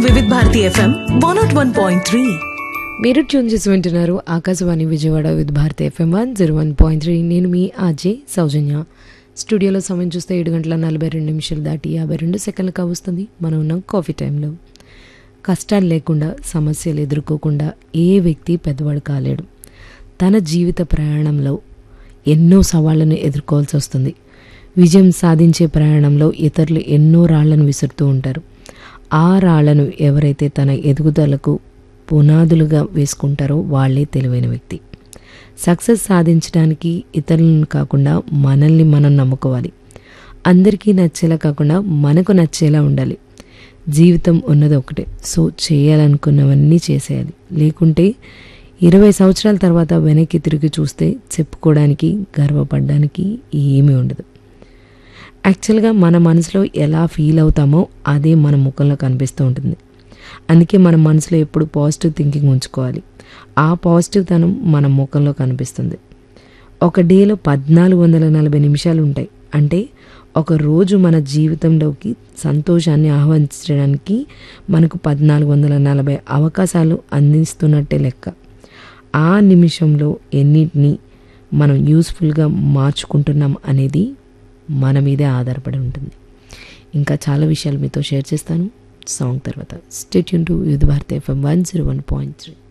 వివిధ Bharati FM one naught one point three మీరు tune చేసి వింటున్నారు Akashvani Vijayawada with Bharati FM one zero one point three నేను మీ ఆజే సౌజన్య స్టూడియోలో సమయం చూస్తే ఏడు గంటల నలభై రెండు నిమిషాలు దాటి యాభై రెండు సెకండ్లు కావస్తుంది మనం ఉన్నాం కాఫీ టైంలో కష్టాలు లేకుండా సమస్యలు ఎదుర్కోకుండా ఏ వ్యక్తి పెద్దవాడు కాలేడు తన జీవిత ప్రయాణంలో ఎన్నో సవాళ్లను ఎదుర్కోవాల్సి వస్తుంది విజయం సాధించే ప్రయాణంలో ఇతరులు ఎన్నో రాళ్లను విసురుతూ ఉంటారు ఆ రాళ్లను ఎవరైతే తన ఎదుగుదలకు పునాదులుగా వేసుకుంటారో వాళ్ళే తెలివైన వ్యక్తి సక్సెస్ సాధించడానికి ఇతరులను కాకుండా మనల్ని మనం నమ్ముకోవాలి అందరికీ నచ్చేలా కాకుండా మనకు నచ్చేలా ఉండాలి జీవితం ఉన్నది ఒకటే సో చేయాలనుకున్నవన్నీ చేసేయాలి లేకుంటే ఇరవై సంవత్సరాల తర్వాత వెనక్కి తిరిగి చూస్తే చెప్పుకోవడానికి గర్వపడడానికి ఏమీ ఉండదు యాక్చువల్గా మన మనసులో ఎలా ఫీల్ అవుతామో అదే మన ముఖంలో కనిపిస్తూ ఉంటుంది అందుకే మన మనసులో ఎప్పుడు పాజిటివ్ థింకింగ్ ఉంచుకోవాలి ఆ పాజిటివ్ తనం మన ముఖంలో కనిపిస్తుంది ఒక డేలో పద్నాలుగు వందల నలభై నిమిషాలు ఉంటాయి అంటే ఒక రోజు మన జీవితంలోకి సంతోషాన్ని ఆహ్వానించడానికి మనకు పద్నాలుగు వందల నలభై అవకాశాలు అందిస్తున్నట్టే లెక్క ఆ నిమిషంలో ఎన్నిటిని మనం యూస్ఫుల్గా మార్చుకుంటున్నాం అనేది మన మీదే ఆధారపడి ఉంటుంది ఇంకా చాలా విషయాలు మీతో షేర్ చేస్తాను సాంగ్ తర్వాత stay tuned to youth Bharat FM one zero one point three